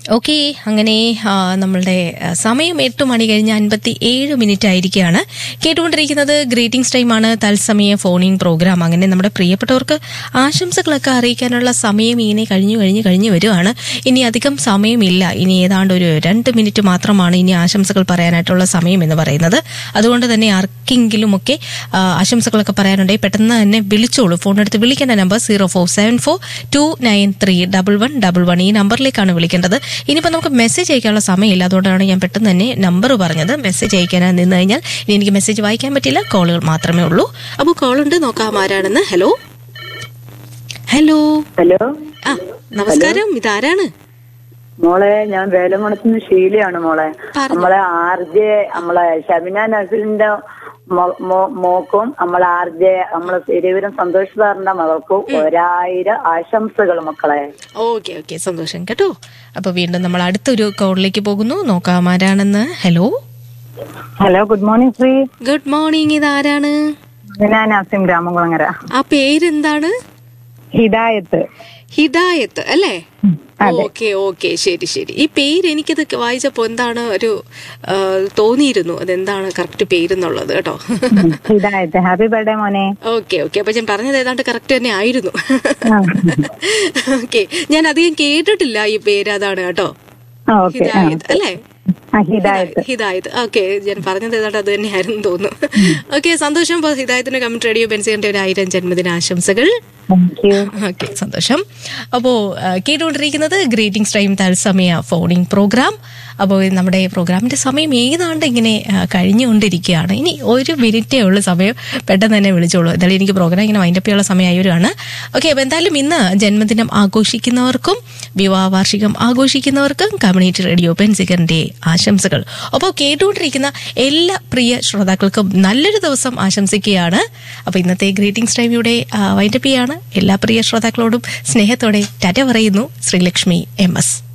Okay അങ്ങനെ ആ, നമ്മളുടെ ആ, സമയം എട്ട് മണി കഴിഞ്ഞ് അൻപത്തി ഏഴ് മിനിറ്റ് ആയിരിക്കുകയാണ് കേട്ടുകൊണ്ടിരിക്കുന്നത് ഗ്രീറ്റിംഗ്സ് ടൈമാണ് തത്സമയ ഫോണിംഗ് പ്രോഗ്രാം അങ്ങനെ നമ്മുടെ പ്രിയപ്പെട്ടവർക്ക് ആശംസകളൊക്കെ അറിയിക്കാനുള്ള സമയം ഇങ്ങനെ കഴിഞ്ഞു കഴിഞ്ഞ് കഴിഞ്ഞു വരുവാണ് ഇനി അധികം സമയമില്ല ഇനി ഏതാണ്ട് ഒരു രണ്ട് മിനിറ്റ് മാത്രമാണ് ഇനി ആശംസകൾ പറയാനായിട്ടുള്ള സമയം എന്ന് പറയുന്നത് അതുകൊണ്ട് തന്നെ ആർക്കെങ്കിലുമൊക്കെ ആ, ആശംസകളൊക്കെ പറയാനുണ്ടെങ്കിൽ പെട്ടെന്ന് തന്നെ വിളിച്ചോളൂ ഫോൺ എടുത്ത് വിളിക്കേണ്ട number zero four seven four two nine three double one double one ഈ നമ്പറിലേക്കാണ് വിളിക്കേണ്ടത് ഇനിയിപ്പോൾ നമുക്ക് മെസ്സേജ് അയക്കാനുള്ള സമയമില്ല അതുകൊണ്ടാണ് ഞാൻ പെട്ടെന്ന് തന്നെ നമ്പർ പറഞ്ഞത് മെസ്സേജ് അയക്കാൻ നിന്ന് കഴിഞ്ഞാൽ ഇനി എനിക്ക് മെസ്സേജ് വായിക്കാൻ പറ്റില്ല കോളുകൾ മാത്രമേ ഉള്ളൂ അപ്പോൾ കോളുണ്ട് നോക്കാം ആരാണെന്ന് ഹലോ ഹലോ ഹലോ ആ നമസ്കാരം ഇതാരാണ് മോളെ ഞാൻ വേലമണത്തിന് ഷീലയാണ് മോളെ പറഞ്ഞോ. നമ്മളെ ആർ ജെ നമ്മളെ ഷബിന നസിലിന്റെ മോ- മോ- മോക്കും നമ്മളെ ആർ ജെ നമ്മളെ തിരുവരം സന്തോഷ് സാറിന്റെ മകൾക്കും ഒരായിരം ആശംസകൾ മക്കളെ ഓക്കെ ഓക്കെ സന്തോഷം കേട്ടോ അപ്പോൾ വീണ്ടും നമ്മൾ അടുത്തൊരു കോളിലേക്ക് പോകുന്നു നോക്കാം ആരാണെന്ന് hello hello good morning Sree good morning ഇതാരാണ് ഞാൻ നാസിം രാമകുളങ്ങര ആ പേരെന്താണ് ഹിദായത്ത് ഹിദായത്ത് അല്ലേ ഓക്കെ ഓക്കെ ശരി ശരി ഈ പേര് എനിക്കത് വായിച്ചപ്പോ എന്താണ് ഒരു ആ, തോന്നിയിരുന്നു അതെന്താണ് കറക്റ്റ് പേരെന്നുള്ളത് കേട്ടോ ഹിദായത്ത് ഹാപ്പി ബർത്ത്ഡേ മോനെ ഓക്കെ ഓക്കെ അപ്പൊ ഞാൻ പറഞ്ഞത് ഏതാണ്ട് കറക്റ്റ് തന്നെ ആയിരുന്നു ഓക്കെ ഞാൻ അധികം കേട്ടിട്ടില്ല ഈ പേര് അതാണ് കേട്ടോ ഓക്കെ ഹിദായത്ത് അല്ലേ ഹിദായത്ത് ഹിദായത്ത് ഓക്കെ ഞാൻ പറഞ്ഞത് ഏതാണ്ട് അത് തന്നെയായിരുന്നു തോന്നുന്നു ഓക്കെ സന്തോഷം ഇപ്പൊ ഹിദായത്തിന്റെ കമന്റ് റേഡിയോ ബെൻസിന്റെ ഒരു ആയിരം ജന്മദിന ആശംസകൾ താങ്ക് യു ഓക്കെ സന്തോഷം അപ്പോ ആ, കേട്ടുകൊണ്ടിരിക്കുന്നത് ഗ്രീറ്റിംഗ്സ് ടൈം തത്സമയ ഫോണിംഗ് പ്രോഗ്രാം അപ്പോൾ നമ്മുടെ പ്രോഗ്രാമിന്റെ സമയം ഏതാണ്ട് ഇങ്ങനെ ആ, കഴിഞ്ഞുകൊണ്ടിരിക്കുകയാണ് ഇനി ഒരു മിനിറ്റേ ഉള്ളൂ സമയം പെട്ടെന്ന് തന്നെ വിളിച്ചോളൂ എന്തായാലും എനിക്ക് പ്രോഗ്രാം ഇങ്ങനെ വൈൻഡപ്പ് ചെയ്യാനുള്ള സമയമായവരാണ് ഓക്കെ അപ്പോൾ എന്തായാലും ഇന്ന് ജന്മദിനം ആഘോഷിക്കുന്നവർക്കും വിവാഹ വാർഷികം ആഘോഷിക്കുന്നവർക്കും കമ്മ്യൂണിറ്റി റേഡിയോ പെൻസിക്കറിന്റെ ആശംസകൾ അപ്പോൾ കേട്ടുകൊണ്ടിരിക്കുന്ന എല്ലാ പ്രിയ ശ്രോതാക്കൾക്കും നല്ലൊരു ദിവസം ആശംസിക്കുകയാണ് അപ്പോൾ ഇന്നത്തെ ഗ്രീറ്റിംഗ്സ് ടൈം ഇവിടെ വൈൻഡപ്പ് ചെയ്യാണ് എല്ലാ പ്രിയ ശ്രോതാക്കളോടും സ്നേഹത്തോടെ ടാറ്റ പറയുന്നു ശ്രീലക്ഷ്മി എം എസ്